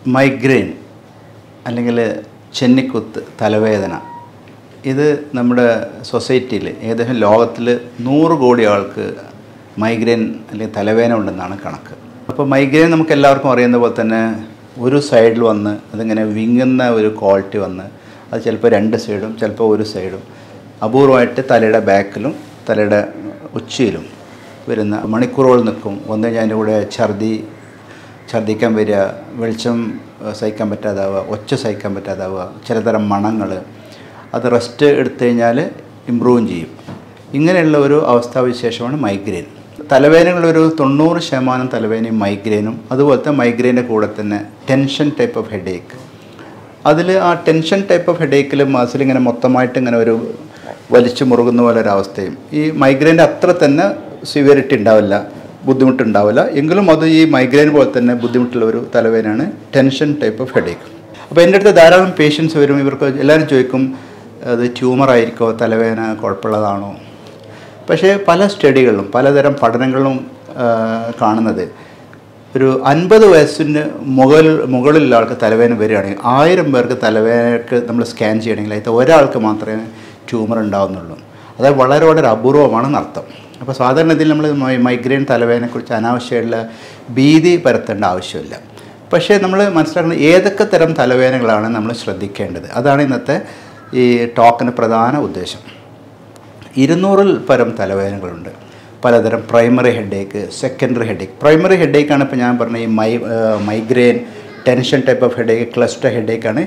Migraine അല്ലെങ്കിൽ ചെന്നിക്കുത്ത് തലവേദന ഇത് നമ്മുടെ സൊസൈറ്റിയിൽ ഏകദേശം ലോകത്തിൽ നൂറ് കോടി ആൾക്ക് മൈഗ്രെയിൻ അല്ലെങ്കിൽ തലവേദന ഉണ്ടെന്നാണ് കണക്ക് അപ്പോൾ മൈഗ്രെയിൻ നമുക്ക് എല്ലാവർക്കും അറിയുന്ന പോലെ തന്നെ ഒരു സൈഡിൽ വന്ന് അതിങ്ങനെ വിങ്ങുന്ന ഒരു ക്വാളിറ്റി വന്ന് അത് ചിലപ്പോൾ രണ്ട് സൈഡും ചിലപ്പോൾ ഒരു സൈഡും അപൂർവമായിട്ട് തലയുടെ ബാക്കിലും തലയുടെ ഉച്ചിയിലും വരുന്ന മണിക്കൂറുകൾ നിൽക്കും ഒന്ന് കഴിഞ്ഞാൽ അതിൻ്റെ കൂടെ ഛർദി ഛർദ്ദിക്കാൻ വരിക വെളിച്ചം ഏഹ്, സഹിക്കാൻ പറ്റാതാവുക ഒച്ച സഹിക്കാൻ പറ്റാതാവുക ചിലതരം മണങ്ങൾ അത് റെസ്റ്റ് എടുത്തു കഴിഞ്ഞാൽ ഇമ്പ്രൂവും ചെയ്യും ഇങ്ങനെയുള്ള ഒരു അവസ്ഥാവിശേഷമാണ് മൈഗ്രെയിൻ തലവേദനകളൊരു തൊണ്ണൂറ് ശതമാനം തലവേദനയും മൈഗ്രെയിനും അതുപോലത്തെ മൈഗ്രെയിൻ്റെ കൂടെ തന്നെ ടെൻഷൻ ടൈപ്പ് ഓഫ് ഹെഡേക്ക് അതിൽ ആ ടെൻഷൻ ടൈപ്പ് ഓഫ് ഹെഡേക്കിൽ മസിൽ ഇങ്ങനെ മൊത്തമായിട്ട് ഇങ്ങനെ ഒരു വലിച്ചു മുറുകുന്ന പോലെ ഒരു അവസ്ഥയും ഈ മൈഗ്രെയിൻ്റെ അത്ര തന്നെ സിവിയറിറ്റി ഉണ്ടാവില്ല ബുദ്ധിമുട്ടുണ്ടാവില്ല എങ്കിലും അത് ഈ മൈഗ്രെയിൻ പോലെ തന്നെ ബുദ്ധിമുട്ടുള്ള ഒരു തലവേദനയാണ് ടെൻഷൻ ടൈപ്പ് ഓഫ് ഹെഡേക്ക് അപ്പോൾ എൻ്റെ അടുത്ത് ധാരാളം പേഷ്യൻസ് വരും ഇവർക്ക് എല്ലാവരും ചോദിക്കും അത് ട്യൂമർ ആയിരിക്കോ തലവേദന കുഴപ്പമുള്ളതാണോ പക്ഷേ പല സ്റ്റഡികളിലും പലതരം പഠനങ്ങളിലും ആ, കാണുന്നത് ഒരു അൻപത് വയസ്സിന് മുകളിൽ മുകളിലുള്ള ആൾക്ക് തലവേദന വരികയാണെങ്കിൽ ആയിരം പേർക്ക് തലവേദനക്ക് നമ്മൾ സ്കാൻ ചെയ്യണമെങ്കിൽ അതിൽ ഒരാൾക്ക് മാത്രമേ ട്യൂമർ ഉണ്ടാവുന്നുള്ളൂ അത് വളരെ വളരെ അപൂർവമാണെന്ന് അർത്ഥം അപ്പോൾ സാധാരണ ഇതിൽ നമ്മൾ മൈ- മൈഗ്രെയിൻ തലവേദനയെക്കുറിച്ച് അനാവശ്യമുള്ള ഭീതി പരത്തേണ്ട ആവശ്യമില്ല പക്ഷേ നമ്മൾ മനസ്സിലാക്കുന്നത് ഏതൊക്കെ തരം തലവേദനകളാണ് നമ്മൾ ശ്രദ്ധിക്കേണ്ടത് അതാണ് ഇന്നത്തെ ഈ ടോക്കിന് പ്രധാന ഉദ്ദേശം ഇരുന്നൂറിൽ പരം തലവേദനകളുണ്ട് പലതരം primary headache secondary headache primary ഹെഡേക്കാണ് ഇപ്പോൾ ഞാൻ പറഞ്ഞ ഈ മൈ migraine tension type of headache cluster ഹെഡേക്കാണ്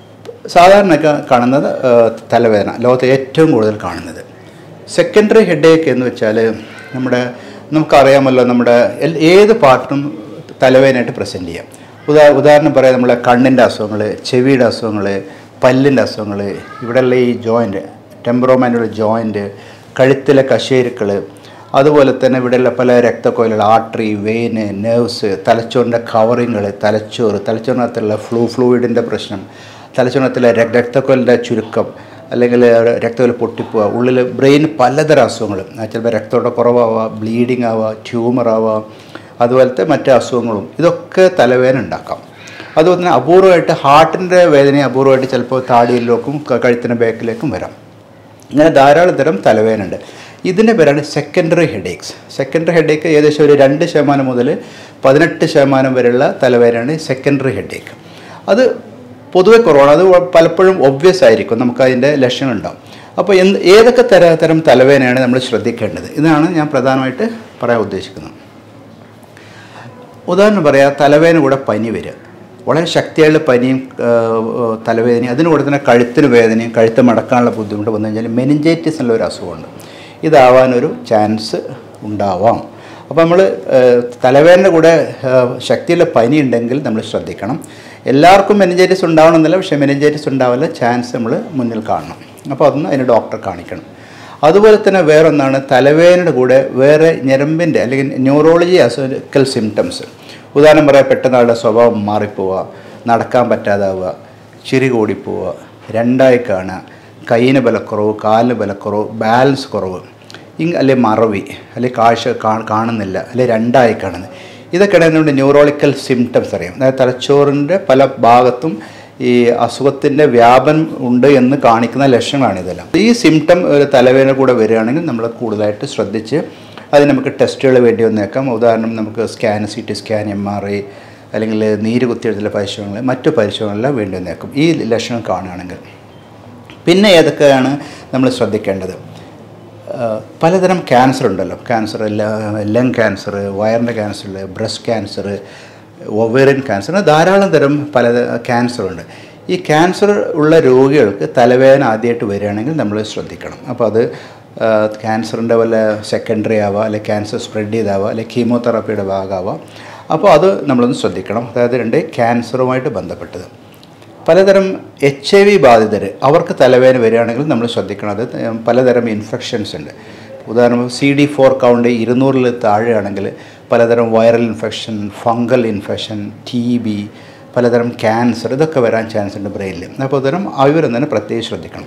സാധാരണ ക- കാണുന്നത് ആ, തലവേദന ലോകത്ത് ഏറ്റവും കൂടുതൽ കാണുന്നത് സെക്കൻഡറി ഹെഡേക്ക് എന്ന് വെച്ചാൽ നമ്മുടെ നമുക്കറിയാമല്ലോ നമ്മുടെ എൽ- ഏത് പാർട്ടും തലവേദനയായിട്ട് പ്രസൻറ്റ് ചെയ്യാം ഉദാ ഉദാഹരണം പറയാം നമ്മളെ കണ്ണിൻ്റെ അസുഖങ്ങൾ ചെവിയുടെ അസുഖങ്ങൾ പല്ലിൻ്റെ അസുഖങ്ങൾ ഇവിടെയുള്ള ഈ ജോയിൻ്റ് ടെമ്പറോമാനുള്ള ജോയിൻ്റ് കഴുത്തിലെ കശേരുക്കൾ അതുപോലെ തന്നെ ഇവിടെയുള്ള പല രക്തക്കൊയിലുകൾ ആർട്ടറി വെയിന് നെർവ്സ് തലച്ചോറിൻ്റെ കവറിങ്ങൾ തലച്ചോറ് തലച്ചോറിനകത്തുള്ള ഫ്ലൂ ഫ്ലൂയിഡിൻ്റെ പ്രശ്നം തലച്ചോറിനകത്തിലെ രക്- രക്തക്കൊയിലിൻ്റെ ചുരുക്കം അല്ലെങ്കിൽ രക്തക്കൊയിൽ പൊട്ടിപ്പോവുക ഉള്ളിൽ ബ്രെയിൻ പലതരം അസുഖങ്ങൾ ചിലപ്പോൾ രക്തത്തോടെ കുറവാവുക ബ്ലീഡിങ് ആവുക ട്യൂമർ ആവുക അതുപോലത്തെ മറ്റ് അസുഖങ്ങളും ഇതൊക്കെ തലവേദന ഉണ്ടാക്കാം അതുപോലെ തന്നെ അപൂർവമായിട്ട് ഹാർട്ടിൻ്റെ വേദന അപൂർവമായിട്ട് ചിലപ്പോൾ താടിയിലേക്കും ക- കഴുത്തിൻ്റെ ബാക്കിലേക്കും വരാം ഇങ്ങനെ ധാരാളം തരം തലവേദന ഉണ്ട് ഇതിൻ്റെ പേരാണ് സെക്കൻഡറി ഹെഡേക്സ് സെക്കൻഡറി ഹെഡേക്ക് ഏകദേശം ഒരു രണ്ട് ശതമാനം മുതൽ പതിനെട്ട് ശതമാനം വരെയുള്ള തലവേദനയാണ് സെക്കൻഡറി ഹെഡേക്ക് അത് പൊതുവെ കുറവാണ് അത് പലപ്പോഴും ഒബ്വിയസ് ആയിരിക്കും നമുക്ക് അതിൻ്റെ ലക്ഷണം ഉണ്ടാവും അപ്പോൾ എന്ത് ഏതൊക്കെ തര തരം തലവേദനയാണ് നമ്മൾ ശ്രദ്ധിക്കേണ്ടത് ഇതാണ് ഞാൻ പ്രധാനമായിട്ട് പറയാൻ ഉദ്ദേശിക്കുന്നത് ഉദാഹരണം പറയാം തലവേദന കൂടെ പനി വരിക വളരെ ശക്തിയായുള്ള പനിയും ആ, ആ, തലവേദനയും അതിന് കൂടെ തന്നെ കഴുത്തിന് വേദനയും കഴുത്ത് മടക്കാനുള്ള ബുദ്ധിമുട്ട് വന്നു കഴിഞ്ഞാൽ മെനിഞ്ചൈറ്റിസ് എന്നുള്ള ഒരു അസുഖമുണ്ട് ഇതാവാനൊരു ചാൻസ് ഉണ്ടാവാം അപ്പോൾ നമ്മൾ തലവേദന കൂടെ ആ, ശക്തിയുള്ള പനി ഉണ്ടെങ്കിൽ നമ്മൾ ശ്രദ്ധിക്കണം എല്ലാവർക്കും മെനിഞ്ചൈറ്റിസ് ഉണ്ടാവണമെന്നില്ല പക്ഷേ മെനിഞ്ചൈറ്റിസ് ഉണ്ടാവാനുള്ള ചാൻസ് നമ്മൾ മുന്നിൽ കാണണം അപ്പോൾ അതൊന്ന് അതിന് ഡോക്ടറെ കാണിക്കണം അതുപോലെ തന്നെ വേറൊന്നാണ് തലവേദനയുടെ കൂടെ വേറെ ഞരമ്പിൻ്റെ അല്ലെങ്കിൽ ന്യൂറോളജി അസുഖൽ സിംറ്റംസ് ഉദാഹരണം പറയാം പെട്ടെന്ന് ആളുടെ സ്വഭാവം മാറിപ്പോവുക നടക്കാൻ പറ്റാതാവുക ചിരി കൂടിപ്പോവുക രണ്ടായി കാണുക കൈയിന് ബലക്കുറവ് കാലിന് ബലക്കുറവ് ബാലൻസ് കുറവ് ഇങ് അല്ലെ മറവി അല്ലെ കാഴ്ച കാ- കാണുന്നില്ല അല്ലെ രണ്ടായി കാണുന്നത് ഇതൊക്കെയാണ് നമ്മുടെ ന്യൂറോളിക്കൽ സിംറ്റംസ് അറിയാം അതായത് തലച്ചോറിൻ്റെ പല ഭാഗത്തും ഈ അസുഖത്തിൻ്റെ വ്യാപനം ഉണ്ട് എന്ന് കാണിക്കുന്ന ലക്ഷണങ്ങളാണ് ഇതെല്ലാം ഈ സിംറ്റം ഒരു തലവേദന കൂടെ വരികയാണെങ്കിൽ നമ്മൾ കൂടുതലായിട്ട് ശ്രദ്ധിച്ച് അതിന് നമുക്ക് ടെസ്റ്റുകൾ വേണ്ടി വന്നേക്കാം ഉദാഹരണം നമുക്ക് scan C T scan M R I അല്ലെങ്കിൽ നീര് കുത്തിയെടുത്തുള്ള പരിശോധനകൾ മറ്റു പരിശോധനകളെല്ലാം വേണ്ടി വന്നേക്കും ഈ ലക്ഷണം കാണുകയാണെങ്കിൽ പിന്നെ ഏതൊക്കെയാണ് നമ്മൾ ശ്രദ്ധിക്കേണ്ടത് ആ, പലതരം ക്യാൻസർ ഉണ്ടല്ലോ ക്യാൻസർ ലങ് ക്യാൻസർ വയറിൻ്റെ cancer breast cancer ovarian cancer അങ്ങനെ ധാരാളം തരം പല ക്യാൻസർ ഉണ്ട് ഈ ക്യാൻസർ ഉള്ള രോഗികൾക്ക് തലവേദന ആദ്യമായിട്ട് വരികയാണെങ്കിൽ നമ്മൾ ശ്രദ്ധിക്കണം അപ്പോൾ അത് ക്യാൻസറിൻ്റെ വല്ല സെക്കൻഡറി ആവാം അല്ലെങ്കിൽ ക്യാൻസർ സ്പ്രെഡ് ചെയ്താവാം അല്ലെങ്കിൽ കീമോതെറാപ്പിയുടെ ഭാഗമാവാം അപ്പോൾ അത് നമ്മളൊന്ന് ശ്രദ്ധിക്കണം അതായത് രണ്ട് ക്യാൻസറുമായിട്ട് ബന്ധപ്പെട്ടത് പലതരം എച്ച് ഐ വി ബാധിതർ അവർക്ക് തലവേദന വരികയാണെങ്കിൽ നമ്മൾ ശ്രദ്ധിക്കണം അത് പലതരം ഇൻഫെക്ഷൻസ് ഉണ്ട് ഉദാഹരണം സി ഡി ഫോർ കൗണ്ട് ഇരുന്നൂറിൽ താഴെയാണെങ്കിൽ പലതരം viral infection fungal infection T B പലതരം ക്യാൻസർ ഇതൊക്കെ വരാൻ ചാൻസ് ഉണ്ട് ബ്രെയിനിൽ അപ്പോൾ തരം അവരും തന്നെ പ്രത്യേകം ശ്രദ്ധിക്കണം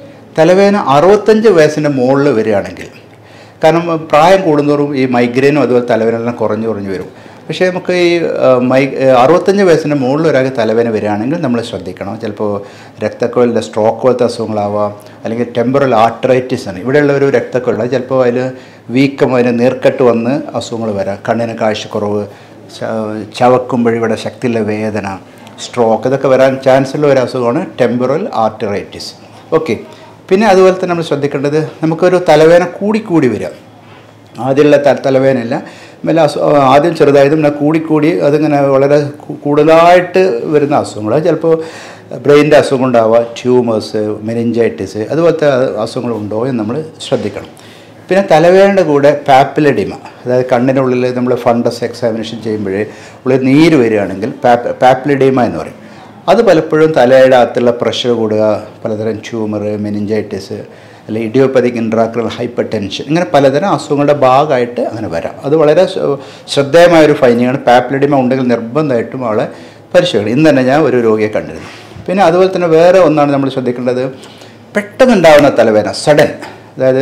തലവേദന അറുപത്തഞ്ച് വയസ്സിൻ്റെ മുകളിൽ വരികയാണെങ്കിൽ കാരണം പ്രായം കൂടുന്നതോറും ഈ മൈഗ്രെയിനും അതുപോലെ തലവേദനയെല്ലാം കുറഞ്ഞു കുറഞ്ഞു വരും പക്ഷേ നമുക്ക് ഈ ആ, മൈ അറുപത്തഞ്ച് വയസ്സിന് മുകളിൽ ഒരാൾക്ക് തലവേദന വരികയാണെങ്കിൽ നമ്മൾ ശ്രദ്ധിക്കണം ചിലപ്പോൾ രക്തക്കുഴലിൻ്റെ സ്ട്രോക്ക് പോലത്തെ അസുഖങ്ങളാവാം അല്ലെങ്കിൽ ടെമ്പറൽ ആർട്ടറൈറ്റിസ് ആണ് ഇവിടെയുള്ള ഒരു രക്തക്കുഴൽ അത് ചിലപ്പോൾ അതിൽ വീക്കം അതിന് നീർക്കെട്ട് വന്ന് അസുഖങ്ങൾ വരാം കണ്ണിന് കാഴ്ചക്കുറവ് ച- ചവക്കുമ്പോൾ ഇവിടെ ശക്തിയുള്ള വേദന സ്ട്രോക്ക് ഇതൊക്കെ വരാൻ ചാൻസ് ഉള്ള ഒരു അസുഖമാണ് ടെമ്പറൽ ആർട്ടറൈറ്റിസ് ഓക്കെ പിന്നെ അതുപോലെ തന്നെ നമ്മൾ ശ്രദ്ധിക്കേണ്ടത് നമുക്കൊരു തലവേദന കൂടിക്കൂടി വരിക ആദ്യമുള്ള ത തലവേദനയില്ല മെല്ലെ അസു ആദ്യം ചെറുതായത് പിന്നെ കൂടിക്കൂടി അതിങ്ങനെ വളരെ കു- കൂടുതലായിട്ട് വരുന്ന അസുഖങ്ങൾ അത് ചിലപ്പോൾ ബ്രെയിനിൻ്റെ അസുഖം ഉണ്ടാവുക ട്യൂമേഴ്സ് മെനിഞ്ചൈറ്റിസ് അതുപോലത്തെ അസുഖങ്ങൾ ഉണ്ടോ എന്ന് നമ്മൾ ശ്രദ്ധിക്കണം പിന്നെ തലവേദനയുടെ കൂടെ പാപ്പിലഡിമ അതായത് കണ്ണിനുള്ളിൽ നമ്മൾ ഫണ്ടസ് എക്സാമിനേഷൻ ചെയ്യുമ്പോൾ ഉള്ളിൽ നീര് വരികയാണെങ്കിൽ പാപ്പ് പാപ്പിലഡിമ എന്ന് പറയും അത് പലപ്പോഴും തലയുടെ അകത്തുള്ള പ്രഷർ കൂടുക പലതരം ട്യൂമർ മെനിഞ്ചൈറ്റിസ് അല്ലെങ്കിൽ ഇഡിയോപ്പതിക് ഇൻട്രാക്രൽ ഹൈപ്പർ ടെൻഷൻ ഇങ്ങനെ പലതരം അസുഖങ്ങളുടെ ഭാഗമായിട്ട് അങ്ങനെ വരാം അത് വളരെ ശ്ര- ശ്രദ്ധേയമായ ഒരു ഫൈനിങ്ങാണ് പാപ്പിലിഡിമ ഉണ്ടെങ്കിൽ നിർബന്ധമായിട്ടും അവളെ പരിശോധിക്കണം ഇന്ന് തന്നെ ഞാൻ ഒരു രോഗിയെ കണ്ടിരുന്നു പിന്നെ അതുപോലെ തന്നെ വേറെ ഒന്നാണ് നമ്മൾ ശ്രദ്ധിക്കേണ്ടത് പെട്ടെന്നുണ്ടാവുന്ന തലവേദന സഡൻ അതായത്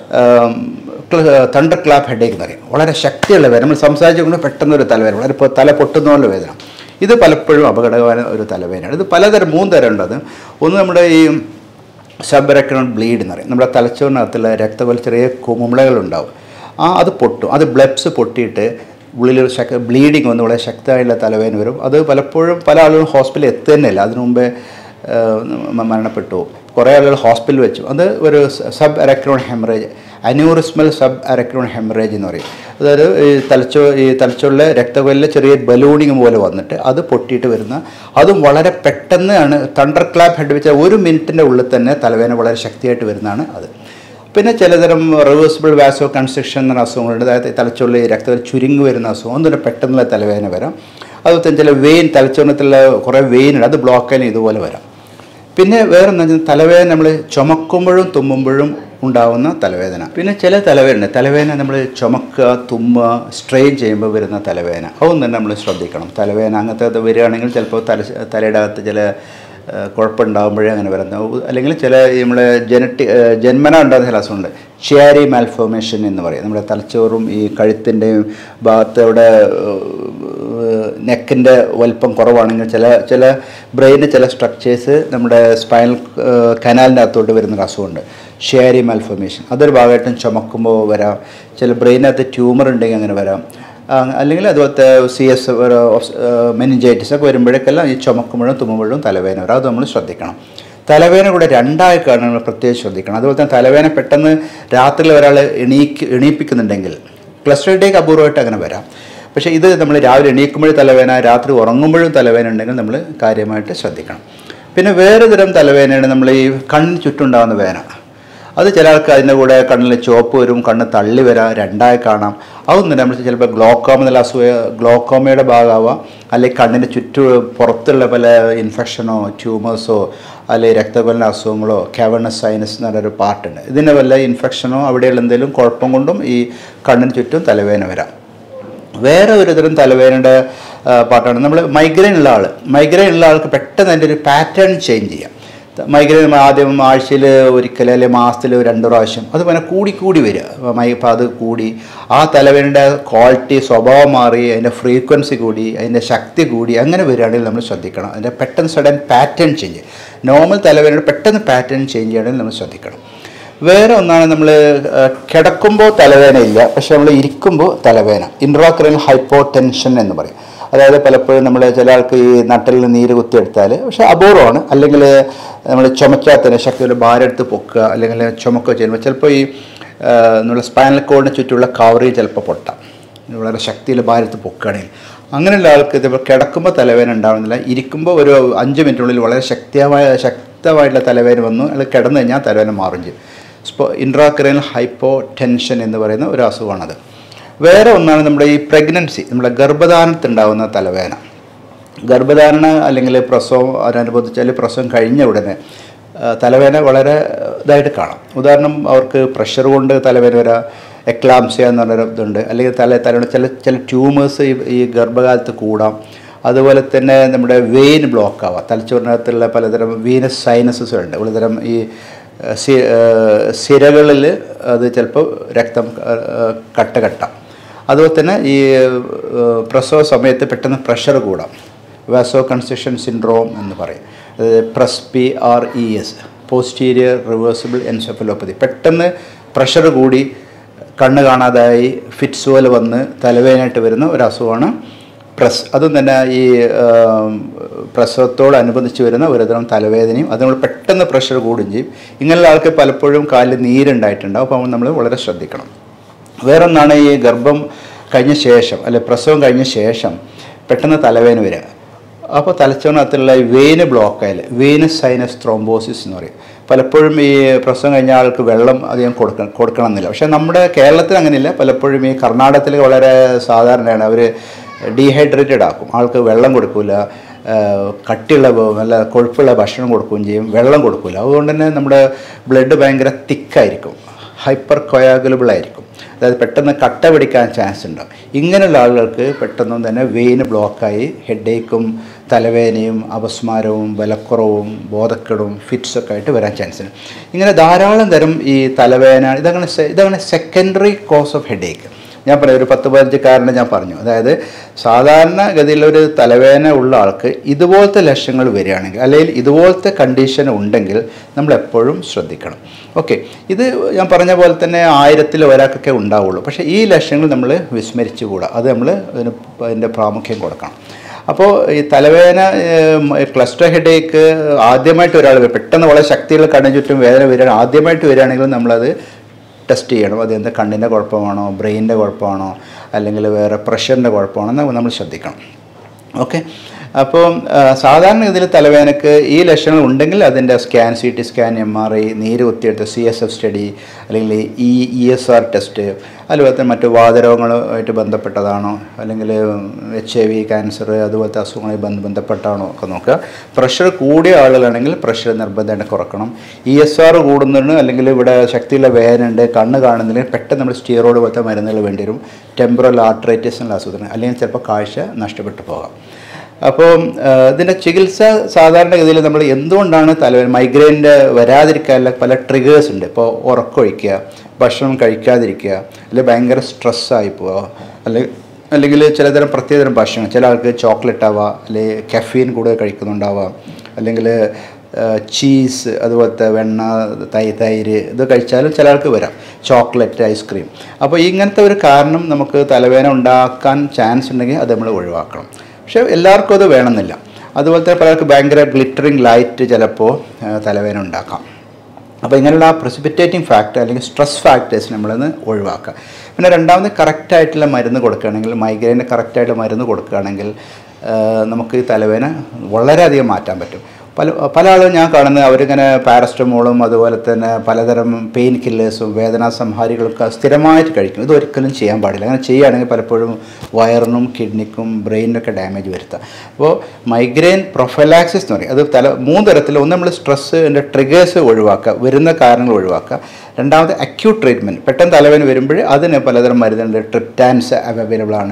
തണ്ടർ ക്ലാപ്പ് ഹെഡേക്ക് എന്ന് പറയും വളരെ ശക്തിയുള്ള വേദന നമ്മൾ സംസാരിച്ചുകൊണ്ട് പെട്ടെന്നൊരു തലവേദന വളരെ ഇപ്പോൾ തല പൊട്ടുന്ന പോലെ വേദന ഇത് പലപ്പോഴും അപകടകരമായ ഒരു തലവേദനയാണ് ഇത് പലതരം മൂന്ന് തരം ഉണ്ട് അത് ഒന്ന് നമ്മുടെ ഈ സബറക്രോൺ ബ്ലീഡ് എന്ന് പറയും നമ്മുടെ തലച്ചോറിനകത്തുള്ള രക്തപോലെ ചെറിയ കുമിളകളുണ്ടാവും ആ അത് പൊട്ടും അത് ബ്ലബ്സ് പൊട്ടിയിട്ട് ഉള്ളിൽ ശക്തി ബ്ലീഡിങ് വന്ന് വളരെ ശക്തമായിട്ടുള്ള തലവേദന വരും അത് പലപ്പോഴും പല ആളുകളും ഹോസ്പിറ്റലിൽ എത്തുന്നില്ല അതിനു മുമ്പേ ആ, മ- മരണപ്പെട്ടു പോകും. കുറേ ആളുകൾ ഹോസ്പിറ്റലിൽ വെച്ചു അത് ഒരു subarachnoid haemorrhage aneurysmal subarachnoid haemorrhage എന്ന് പറയും അതായത് ഈ തലച്ചോ ഈ തലച്ചോറിലെ രക്തകൊല്ലിൽ ചെറിയ ബലൂണിങ് പോലെ വന്നിട്ട് അത് പൊട്ടിയിട്ട് വരുന്ന അതും വളരെ പെട്ടെന്നാണ് തണ്ടർ ക്ലാപ്പ് ഹെഡ് വെച്ച ഒരു മിനിറ്റിൻ്റെ ഉള്ളിൽ തന്നെ തലവേദന വളരെ ശക്തിയായിട്ട് വരുന്നതാണ് അത് പിന്നെ ചിലതരം റിവേഴ്സിബിൾ വാസോ കൺസ്ട്രക്ഷൻ എന്ന അസുഖങ്ങളുണ്ട് അതായത് തലച്ചോറിൽ രക്തം ചുരുങ്ങി വരുന്ന അസുഖം ഒന്നും പെട്ടെന്നുള്ള തലവേദന വരാം അതുപോലെ തന്നെ ചില വെയിൻ തലച്ചോറിനത്തിലുള്ള കുറേ വെയിനുണ്ട് അത് ബ്ലോക്കായാലും ഇതുപോലെ വരാം പിന്നെ വേറെ എന്താ വെച്ചാൽ തലവേദന നമ്മൾ ചുമക്കുമ്പോഴും തുമ്മുമ്പോഴും ഉണ്ടാവുന്ന തലവേദന പിന്നെ ചില തലവേദന തലവേദന നമ്മൾ ചുമക്കുക തുമ്മുക സ്ട്രെയിൻ ചെയ്യുമ്പോൾ വരുന്ന തലവേദന അതൊന്നും തന്നെ നമ്മൾ ശ്രദ്ധിക്കണം തലവേദന അങ്ങനത്തെ അത് വരികയാണെങ്കിൽ ചിലപ്പോൾ തല തലയുടെ അകത്ത് ചില ഏഹ്, കുഴപ്പമുണ്ടാകുമ്പോഴേ അങ്ങനെ വരുന്ന അല്ലെങ്കിൽ ചില നമ്മളെ ജനറ്റി ജന്മന ഉണ്ടാകുന്ന ചില അസുഖമുണ്ട് ഷിയാരി മാൽഫോർമേഷൻ എന്ന് പറയും നമ്മുടെ തലച്ചോറും ഈ കഴുത്തിൻ്റെയും ഭാഗത്ത് അവിടെ നെക്കിൻ്റെ വലിപ്പം കുറവാണെങ്കിൽ ചില ചില ബ്രെയിനിൻ്റെ ചില സ്ട്രക്ചേഴ്സ് നമ്മുടെ സ്പൈനൽ കനാലിൻ്റെ അകത്തോട്ട് വരുന്നൊരു അസുഖമുണ്ട് ഷെയറി മാൽഫോർമേഷൻ അതൊരു ഭാഗമായിട്ടും ചുമക്കുമ്പോൾ വരാം ചില ബ്രെയിനകത്ത് ട്യൂമർ ഉണ്ടെങ്കിൽ അങ്ങനെ വരാം ആ, അല്ലെങ്കിൽ അതുപോലത്തെ സി എസ് മെനിഞ്ചൈറ്റിസ് ഒക്കെ വരുമ്പോഴേക്കെല്ലാം ഈ ചുമക്കുമ്പോഴും തുമ്മുമ്പോഴും തലവേദന വരാം അത് നമ്മൾ ശ്രദ്ധിക്കണം തലവേദന കൂടെ രണ്ടായി കാണാൻ നമ്മൾ പ്രത്യേകം ശ്രദ്ധിക്കണം അതുപോലെ തന്നെ തലവേദന പെട്ടെന്ന് രാത്രിയിൽ ഒരാൾ എണീക്ക് എണീപ്പിക്കുന്നുണ്ടെങ്കിൽ ക്ലസ്റ്ററിലേക്ക് അപൂർവമായിട്ട് അങ്ങനെ വരാം പക്ഷേ ഇത് നമ്മൾ രാവിലെ എണീക്കുമ്പോഴും തലവേദന രാത്രി ഉറങ്ങുമ്പോഴും തലവേദന ഉണ്ടെങ്കിൽ നമ്മൾ കാര്യമായിട്ട് ശ്രദ്ധിക്കണം പിന്നെ വേറെ തരം തലവേദനയാണ് നമ്മൾ ഈ കണ്ണിന് ചുറ്റുണ്ടാകുന്ന വേദന അത് ചില ആൾക്ക് അതിൻ്റെ കൂടെ കണ്ണിൽ ചുവപ്പ് വരും കണ്ണ് തള്ളി വരാം രണ്ടായി കാണാം അതൊന്നും നമ്മൾ ചിലപ്പോൾ ഗ്ലോക്കോമ എന്നുള്ള അസുഖ ഗ്ലോക്കോമയുടെ ഭാഗമാവാം അല്ലെങ്കിൽ കണ്ണിന് ചുറ്റും പുറത്തുള്ള പല ഇൻഫെക്ഷനോ ട്യൂമേഴ്സോ അല്ലെങ്കിൽ രക്തകൊലിൻ്റെ അസുഖങ്ങളോ കാവണസ് സൈനസ് എന്ന് പറഞ്ഞൊരു പാർട്ടുണ്ട് ഇതിന് വല്ല ഇൻഫെക്ഷനോ അവിടെയുള്ള എന്തെങ്കിലും കുഴപ്പം കൊണ്ടും ഈ കണ്ണിന് ചുറ്റും തലവേദന വരാം വേറെ ഒരു തരം തലവേദനയുടെ ആ, പാട്ടാണ് നമ്മൾ മൈഗ്രെയിൻ ഉള്ള ആൾ മൈഗ്രെയിൻ ഉള്ള ആൾക്ക് പെട്ടെന്ന് അതിൻ്റെ ഒരു പാറ്റേൺ ചേഞ്ച് ചെയ്യാം മൈഗ്രെയിൻ ആദ്യം ആഴ്ചയിൽ ഒരിക്കൽ അല്ലെങ്കിൽ മാസത്തിൽ രണ്ട് പ്രാവശ്യം അത് പിന്നെ കൂടി കൂടി വരിക മൈ ഇപ്പം അത് കൂടി ആ തലവേദനയുടെ ക്വാളിറ്റി സ്വഭാവം മാറി അതിൻ്റെ ഫ്രീക്വൻസി കൂടി അതിൻ്റെ ശക്തി കൂടി അങ്ങനെ വരികയാണെങ്കിൽ നമ്മൾ ശ്രദ്ധിക്കണം അതിൻ്റെ പെട്ടെന്ന് സഡൻ പാറ്റേൺ ചേഞ്ച് നോർമൽ തലവേദനയുടെ പെട്ടെന്ന് പാറ്റേൺ ചേഞ്ച് ചെയ്യണമെങ്കിൽ നമ്മൾ ശ്രദ്ധിക്കണം വേറെ ഒന്നാണ് നമ്മൾ കിടക്കുമ്പോൾ തലവേദന ഇല്ല പക്ഷെ നമ്മൾ ഇരിക്കുമ്പോൾ തലവേദന ഇൻട്രാക്രൽ ഹൈപ്പോ ടെൻഷൻ എന്ന് പറയും അതായത് പലപ്പോഴും നമ്മൾ ചില ആൾക്ക് ഈ നട്ടലിൽ നീര് കുത്തിയെടുത്താൽ പക്ഷെ അപൂർവമാണ് അല്ലെങ്കിൽ നമ്മൾ ചുമക്കാത്തതിന് ശക്തിയുള്ള ഭാരം എടുത്ത് പൊക്കുക അല്ലെങ്കിൽ ചുമക്കുക ചെയ്യുമ്പോൾ ചിലപ്പോൾ ഈ ആ, നമ്മുടെ സ്പൈനൽ കോഡിന് ചുറ്റുമുള്ള കവറിൽ ചിലപ്പോൾ പൊട്ടാം വളരെ ശക്തിയിൽ ഭാരത്ത് പൊക്കുകയാണെങ്കിൽ അങ്ങനെയുള്ള ആൾക്ക് ഇതിപ്പോൾ കിടക്കുമ്പോൾ തലവേദന ഉണ്ടാവുന്നില്ല ഇരിക്കുമ്പോൾ ഒരു അഞ്ച് മിനിറ്റിനുള്ളിൽ വളരെ ശക്തിയായ ശക്തമായിട്ടുള്ള തലവേദന വന്നു അല്ലെങ്കിൽ കിടന്നു കഴിഞ്ഞാൽ തലവേദന മാറും ചെയ്യും സ്പോ ഇൻട്രാക്രൈനൽ ഹൈപ്പോ ടെൻഷൻ എന്ന് പറയുന്ന ഒരു അസുഖമാണത് വേറെ ഒന്നാണ് നമ്മുടെ ഈ പ്രഗ്നൻസി നമ്മുടെ ഗർഭധാരണത്തിലുണ്ടാകുന്ന തലവേദന ഗർഭധാരണ അല്ലെങ്കിൽ പ്രസവം അതിനനുബന്ധിച്ചാൽ പ്രസവം കഴിഞ്ഞ ഉടനെ ആ, തലവേദന വളരെ ഇതായിട്ട് കാണാം ഉദാഹരണം അവർക്ക് പ്രഷർ കൊണ്ട് തലവേദന വരാം എക്ലാംസിയ എന്ന് പറഞ്ഞൊരു ഇതുണ്ട് അല്ലെങ്കിൽ തല തലയുടെ ചില ചില ട്യൂമേഴ്സ് ഈ ഗർഭകാലത്ത് കൂടാം അതുപോലെ തന്നെ നമ്മുടെ വെയിൻ ബ്ലോക്ക് ആവാം തലച്ചോറിനകത്തുള്ള പലതരം വീനസ് സൈനസസ് ഉണ്ട് പലതരം ഈ ആ, സി- ആ, സിരകളിൽ അത് ചിലപ്പോൾ രക്തം ആ, ആ, കട്ട കെട്ടാം അതുപോലെ തന്നെ ഈ ഏഹ്, പ്രസവ സമയത്ത് പെട്ടെന്ന് പ്രഷർ കൂടാം വാസോ കൺസ്ട്രക്ഷൻ സിൻഡ്രോം എന്ന് പറയും അതായത് PRES P R E S posterior reversible encephalopathy പെട്ടെന്ന് പ്രഷർ കൂടി കണ്ണ് കാണാതായി ഫിറ്റ്സ് പോലെ വന്ന് തലവേദനയായിട്ട് വരുന്ന ഒരു അസുഖമാണ് പ്രസ് അതും തന്നെ ഈ ആം, പ്രസവത്തോടനുബന്ധിച്ച് വരുന്ന ഒരുതരം തലവേദനയും അത് നമ്മൾ പെട്ടെന്ന് പ്രഷർ കൂടുകയും ചെയ്യും ഇങ്ങനെയുള്ള ആൾക്ക് പലപ്പോഴും കാലിൽ നീരുണ്ടായിട്ടുണ്ടാവും അപ്പോൾ നമ്മൾ വളരെ ശ്രദ്ധിക്കണം വേറൊന്നാണ് ഈ ഗർഭം കഴിഞ്ഞ ശേഷം അല്ലെ പ്രസവം കഴിഞ്ഞ ശേഷം പെട്ടെന്ന് തലവേദന വരിക അപ്പോൾ തലച്ചോറിനകത്തുള്ള ഈ വെയിന് ബ്ലോക്കായാൽ വെയിനസ് സൈനസ് ത്രോംബോസിസ് എന്ന് പറയും പലപ്പോഴും ഈ പ്രസവം കഴിഞ്ഞ ആൾക്ക് വെള്ളം അധികം കൊടുക്കണം കൊടുക്കണം എന്നില്ല പക്ഷേ നമ്മുടെ കേരളത്തിൽ അങ്ങനെയില്ല പലപ്പോഴും ഈ കർണാടകത്തിൽ വളരെ സാധാരണയാണ് അവർ ഡീഹൈഡ്രേറ്റഡ് ആക്കും ആൾക്ക് വെള്ളം കൊടുക്കില്ല കട്ടിയുള്ള ഭ- നല്ല കൊഴുപ്പുള്ള ഭക്ഷണം കൊടുക്കുകയും ചെയ്യും വെള്ളം കൊടുക്കില്ല അതുകൊണ്ട് തന്നെ നമ്മുടെ ബ്ലഡ് ഭയങ്കര തിക്കായിരിക്കും ഹൈപ്പർ കൊയാഗുലബിൾ ആയിരിക്കും അതായത് പെട്ടെന്ന് കട്ട പിടിക്കാൻ ചാൻസ് ഉണ്ടാവും ഇങ്ങനെയുള്ള ആളുകൾക്ക് പെട്ടെന്ന് തന്നെ വെയിന് ബ്ലോക്കായി ഹെഡേക്കും തലവേദനയും അപസ്മാരവും ബലക്കുറവും ബോധക്കെടും ഫിറ്റ്സൊക്കെ ആയിട്ട് വരാൻ ചാൻസ് ഉണ്ട് ഇങ്ങനെ ധാരാളം തരം ഈ തലവേദന ഇതങ്ങനെ സെ- ഇതങ്ങനെ സെക്കൻഡറി കോസ് ഓഫ് ഹെഡേക്ക് ഞാൻ പറയാം ഒരു പത്ത് പതിനഞ്ച് കാരണം ഞാൻ പറഞ്ഞു അതായത് സാധാരണ ഗതിയിൽ ഒരു തലവേദന ഉള്ള ആൾക്ക് ഇതുപോലത്തെ ലക്ഷണങ്ങൾ വരികയാണെങ്കിൽ അല്ലെങ്കിൽ ഇതുപോലത്തെ കണ്ടീഷൻ ഉണ്ടെങ്കിൽ നമ്മൾ എപ്പോഴും ശ്രദ്ധിക്കണം ഓക്കെ ഇത് ഞാൻ പറഞ്ഞ പോലെ തന്നെ ആയിരത്തിൽ ഒരാൾക്കൊക്കെ ഉണ്ടാവുള്ളൂ പക്ഷേ ഈ ലക്ഷണങ്ങൾ നമ്മൾ വിസ്മരിച്ചുകൂടാ അത് നമ്മൾ അതിന് അതിൻ്റെ പ്രാമുഖ്യം കൊടുക്കണം അപ്പോൾ ഈ തലവേദന ക്ലസ്റ്റർ ഹെഡേക്ക് ആദ്യമായിട്ട് ഒരാൾ പെട്ടെന്ന് വളരെ ശക്തിയുള്ള കണ്ണിന് ചുറ്റും വേദന വരികയാണ് ആദ്യമായിട്ട് വരികയാണെങ്കിൽ നമ്മളത് ടെസ്റ്റ് ചെയ്യണം അത് എന്താ കണ്ണിൻ്റെ കുഴപ്പമാണോ ബ്രെയിനിൻ്റെ കുഴപ്പമാണോ അല്ലെങ്കിൽ വേറെ പ്രഷറിൻ്റെ കുഴപ്പമാണോ എന്ന് നമ്മൾ ശ്രദ്ധിക്കണം ഓക്കെ അപ്പോൾ സാധാരണ ഇതിൽ തലവേദനക്ക് ഈ ലക്ഷണങ്ങൾ ഉണ്ടെങ്കിൽ അതിൻ്റെ scan C T scan M R I നീര് കുത്തിയെടുത്ത് സി എസ് എഫ് സ്റ്റഡി അല്ലെങ്കിൽ E E S R test അതുപോലെ തന്നെ മറ്റു വാതരോഗങ്ങളുമായിട്ട് ബന്ധപ്പെട്ടതാണോ അല്ലെങ്കിൽ എച്ച് ഐ വി ക്യാൻസർ അതുപോലത്തെ അസുഖങ്ങളുമായി ബന്ധ ബന്ധപ്പെട്ടാണോ ഒക്കെ നോക്കുക പ്രഷർ കൂടിയ ആളുകളാണെങ്കിൽ പ്രഷർ നിർബന്ധമായിട്ട് കുറക്കണം ഇ എസ് ആർ കൂടുന്നുണ്ട് അല്ലെങ്കിൽ ഇവിടെ ശക്തിയുള്ള വേദന ഉണ്ട് കണ്ണ് കാണുന്നില്ല പെട്ടെന്ന് നമ്മൾ സ്റ്റിയറോയിഡ് പോലത്തെ മരുന്നുകൾ വേണ്ടി വരും ടെമ്പറൽ ആർട്രൈറ്റിസ് എന്നുള്ള അസുഖത്തിന് അല്ലെങ്കിൽ ചിലപ്പോൾ കാഴ്ച നഷ്ടപ്പെട്ടു പോകാം അപ്പോൾ ഇതിൻ്റെ ചികിത്സ സാധാരണഗതിയിൽ നമ്മൾ എന്തുകൊണ്ടാണ് തലവേദന മൈഗ്രെയിൻ്റെ വരാതിരിക്കാനുള്ള പല ട്രിഗേഴ്സ് ഉണ്ട് ഇപ്പോൾ ഉറക്കമൊഴിക്കുക ഭക്ഷണം കഴിക്കാതിരിക്കുക അല്ലെങ്കിൽ ഭയങ്കര സ്ട്രെസ്സായി പോവുക അല്ലെങ്കിൽ അല്ലെങ്കിൽ ചിലതരം പ്രത്യേകതരം ഭക്ഷണം ചില ആൾക്ക് ചോക്ലേറ്റ് ആവാം അല്ലെങ്കിൽ കഫീൻ കൂടുതൽ കഴിക്കുന്നുണ്ടാവാം അല്ലെങ്കിൽ ചീസ് അതുപോലത്തെ വെണ്ണ തൈ തൈര് ഇത് കഴിച്ചാലും ചില ആൾക്ക് വരാം ചോക്ലേറ്റ് ഐസ്ക്രീം അപ്പോൾ ഇങ്ങനത്തെ ഒരു കാരണം നമുക്ക് തലവേദന ഉണ്ടാക്കാൻ ചാൻസ് ഉണ്ടെങ്കിൽ അത് നമ്മൾ ഒഴിവാക്കണം പക്ഷേ എല്ലാവർക്കും അത് വേണമെന്നില്ല അതുപോലെ തന്നെ പലർക്ക് ഭയങ്കര ഗ്ലിറ്ററിങ് ലൈറ്റ് ചിലപ്പോൾ ആ, തലവേദന ഉണ്ടാക്കാം അപ്പോൾ ഇങ്ങനെയുള്ള ആ പ്രസിപ്പിറ്റേറ്റിംഗ് ഫാക്ടർ അല്ലെങ്കിൽ സ്ട്രെസ് ഫാക്ടേഴ്സ് നമ്മളൊന്ന് ഒഴിവാക്കുക പിന്നെ രണ്ടാമത് കറക്റ്റായിട്ടുള്ള മരുന്ന് കൊടുക്കുകയാണെങ്കിൽ മൈഗ്രെയിന് കറക്റ്റായിട്ടുള്ള മരുന്ന് കൊടുക്കുകയാണെങ്കിൽ ആ, നമുക്ക് ഈ തലവേദന വളരെയധികം മാറ്റാൻ പറ്റും പല പല ആളുകളും ഞാൻ കാണുന്നത് അവരിങ്ങനെ പാരസ്റ്റമോളും അതുപോലെ തന്നെ പലതരം പെയിൻ കില്ലേഴ്സും വേദനാ സംഹാരികളൊക്കെ സ്ഥിരമായിട്ട് കഴിക്കും ഇത് ഒരിക്കലും ചെയ്യാൻ പാടില്ല അങ്ങനെ ചെയ്യുകയാണെങ്കിൽ പലപ്പോഴും വയറിനും കിഡ്നിക്കും ബ്രെയിനിനൊക്കെ ഡാമേജ് വരുത്താം അപ്പോൾ മൈഗ്രെയിൻ പ്രൊഫലാക്സിസ് എന്ന് പറയും അത് തല മൂന്ന് തരത്തിൽ ഒന്ന് നമ്മൾ സ്ട്രെസ്സിൻ്റെ ട്രിഗേഴ്സ് ഒഴിവാക്കുക വരുന്ന കാരണങ്ങൾ ഒഴിവാക്കുക രണ്ടാമത് അക്യൂട്ട് ട്രീറ്റ്മെൻറ്റ് പെട്ടെന്ന് തലവേദന വരുമ്പോൾ അതിന് പലതരം മരുന്നുണ്ട് ട്രിപ്റ്റാൻസ് അവൈലബിൾ ആണ്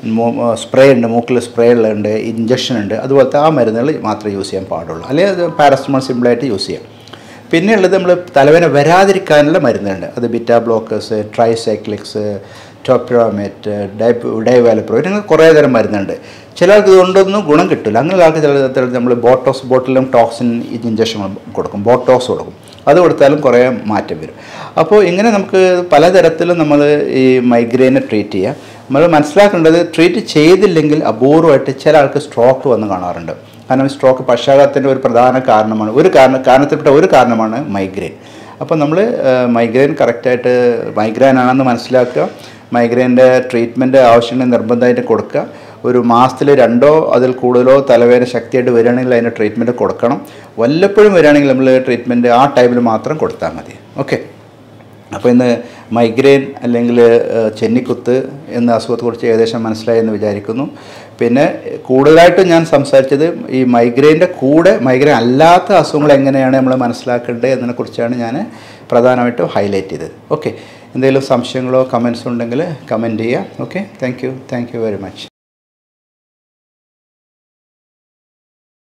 സ്പ്രേ ഉണ്ട് മൂക്കിൽ സ്പ്രേ ഉള്ളുണ്ട് ഇഞ്ചക്ഷൻ ഉണ്ട് അതുപോലത്തെ ആ മരുന്നുകൾ മാത്രമേ യൂസ് ചെയ്യാൻ പാടുള്ളൂ അല്ലെങ്കിൽ അത് പാരസ്റ്റമോൾ സിമ്പിളായിട്ട് യൂസ് ചെയ്യാം പിന്നെ ഉള്ളത് നമ്മൾ തലവേദന വരാതിരിക്കാനുള്ള മരുന്നുണ്ട് അത് ബിറ്റാ ബ്ലോക്കേഴ്സ് ട്രൈസൈക്ലിക്സ് ടോപ്പിറോമേറ്റ് ഡൈപ്പ് ഡൈവാലപ്രോ ഇങ്ങനെ കുറേ തരം മരുന്നുണ്ട് ചില ആൾക്ക് ഇതുകൊണ്ടൊന്നും ഗുണം കിട്ടില്ല അങ്ങനെയുള്ള ആൾക്ക് ചില തരത്തിൽ നമ്മൾ ബോട്ടോക്സ് ബോട്ടിലും ടോക്സിൻ ഇഞ്ചക്ഷൻ കൊടുക്കും ബോട്ടോക്സ് കൊടുക്കും അത് കൊടുത്താലും കുറേ മാറ്റം വരും അപ്പോൾ ഇങ്ങനെ നമുക്ക് പലതരത്തിലും നമ്മൾ ഈ മൈഗ്രെയിനെ ട്രീറ്റ് ചെയ്യുക നമ്മൾ മനസ്സിലാക്കേണ്ടത് ട്രീറ്റ് ചെയ്തില്ലെങ്കിൽ അപൂർവമായിട്ട് ചില ആൾക്ക് സ്ട്രോക്ക് വന്ന് കാണാറുണ്ട് കാരണം സ്ട്രോക്ക് പക്ഷാഘാതത്തിൻ്റെ ഒരു പ്രധാന കാരണമാണ് ഒരു കാരണം കാരണത്തിൽപ്പെട്ട ഒരു കാരണമാണ് മൈഗ്രെയിൻ അപ്പോൾ നമ്മൾ മൈഗ്രെയിൻ കറക്റ്റായിട്ട് മൈഗ്രെയിൻ ആണെന്ന് മനസ്സിലാക്കുക മൈഗ്രെയിൻ്റെ ട്രീറ്റ്മെൻറ്റ് ആവശ്യമുണ്ടെങ്കിൽ നിർബന്ധമായിട്ട് കൊടുക്കുക ഒരു മാസത്തിൽ രണ്ടോ അതിൽ കൂടുതലോ തലവേദന ശക്തിയായിട്ട് വരികയാണെങ്കിൽ അതിന് ട്രീറ്റ്മെൻറ്റ് കൊടുക്കണം വല്ലപ്പോഴും വരികയാണെങ്കിൽ നമ്മൾ ട്രീറ്റ്മെൻറ്റ് ആ ടൈമിൽ മാത്രം കൊടുത്താൽ മതി ഓക്കെ അപ്പോൾ ഇന്ന് മൈഗ്രെയിൻ അല്ലെങ്കിൽ ഏഹ്, ചെന്നിക്കുത്ത് എന്ന അസുഖത്തെക്കുറിച്ച് ഏകദേശം മനസ്സിലായി എന്ന് വിചാരിക്കുന്നു പിന്നെ കൂടുതലായിട്ടും ഞാൻ സംസാരിച്ചത് ഈ മൈഗ്രെയിൻ്റെ കൂടെ മൈഗ്രെയിൻ അല്ലാത്ത അസുഖങ്ങൾ എങ്ങനെയാണ് നമ്മൾ മനസ്സിലാക്കേണ്ടത് എന്നതിനെക്കുറിച്ചാണ് ഞാൻ പ്രധാനമായിട്ടും ഹൈലൈറ്റ് ചെയ്തത് ഓക്കെ എന്തെങ്കിലും സംശയങ്ങളോ കമൻസോ ഉണ്ടെങ്കിൽ കമൻറ്റ് ചെയ്യുക okay thank you thank you very much